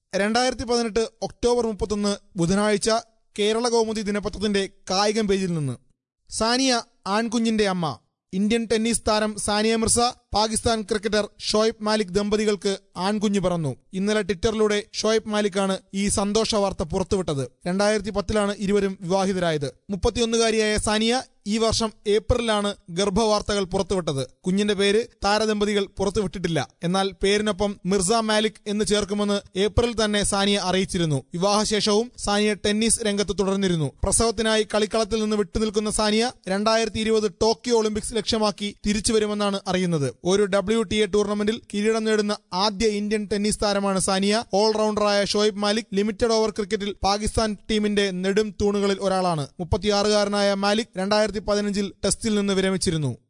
രണ്ടായിരത്തി പതിനെട്ട് ഒക്ടോബർ മുപ്പത്തൊന്ന് ബുധനാഴ്ച കേരള കൗമുദി ദിനപത്രത്തിന്റെ കായികം പേജിൽ നിന്ന് സാനിയ ആൺകുഞ്ഞിന്റെ അമ്മ ഇന്ത്യൻ ടെന്നീസ് താരം സാനിയ മിർസ പാകിസ്ഥാൻ ക്രിക്കറ്റർ ഷോയബ് മാലിക് ദമ്പതികൾക്ക് ആൺകുഞ്ഞ് പറന്നു ഇന്നലെ ട്വിറ്ററിലൂടെ ഷോയബ് മാലിക്കാണ് ഈ സന്തോഷ വാർത്ത പുറത്തുവിട്ടത് രണ്ടായിരത്തി പത്തിലാണ് ഇരുവരും വിവാഹിതരായത് മുപ്പത്തിയൊന്നുകാരിയായ സാനിയ ഈ വർഷം ഏപ്രിലാണ് ഗർഭവാർത്തകൾ പുറത്തുവിട്ടത് കുഞ്ഞിന്റെ പേര് താരദമ്പതികൾ പുറത്തുവിട്ടിട്ടില്ല എന്നാൽ പേരിനൊപ്പം മിർസ മാലിക് എന്ന് ചേർക്കുമെന്ന് ഏപ്രിൽ തന്നെ സാനിയ അറിയിച്ചിരുന്നു വിവാഹശേഷവും സാനിയ ടെന്നീസ് രംഗത്ത് തുടർന്നിരുന്നു പ്രസവത്തിനായി കളിക്കളത്തിൽ നിന്ന് വിട്ടുനിൽക്കുന്ന സാനിയ രണ്ടായിരത്തി ഇരുപത് ടോക്കിയോ ഒളിമ്പിക്സ് ലക്ഷ്യമാക്കി തിരിച്ചുവരുമെന്നാണ് അറിയുന്നത് ഒരു ഡബ്ല്യു ടി എ ടൂർണമെന്റിൽ കിരീടം നേടുന്ന ആദ്യ ഇന്ത്യൻ ടെന്നീസ് താരമാണ് സാനിയ ഓൾറൗണ്ടറായ ഷോയിബ് മാലിക് ലിമിറ്റഡ് ഓവർ ക്രിക്കറ്റിൽ പാകിസ്ഥാൻ ടീമിന്റെ നെടും തൂണുകളിൽ ഒരാളാണ് മുപ്പത്തിയാറുകാരനായ മാലിക് രണ്ടായിരത്തി പതിനഞ്ചിൽ ടെസ്റ്റിൽ നിന്ന് വിരമിച്ചിരുന്നു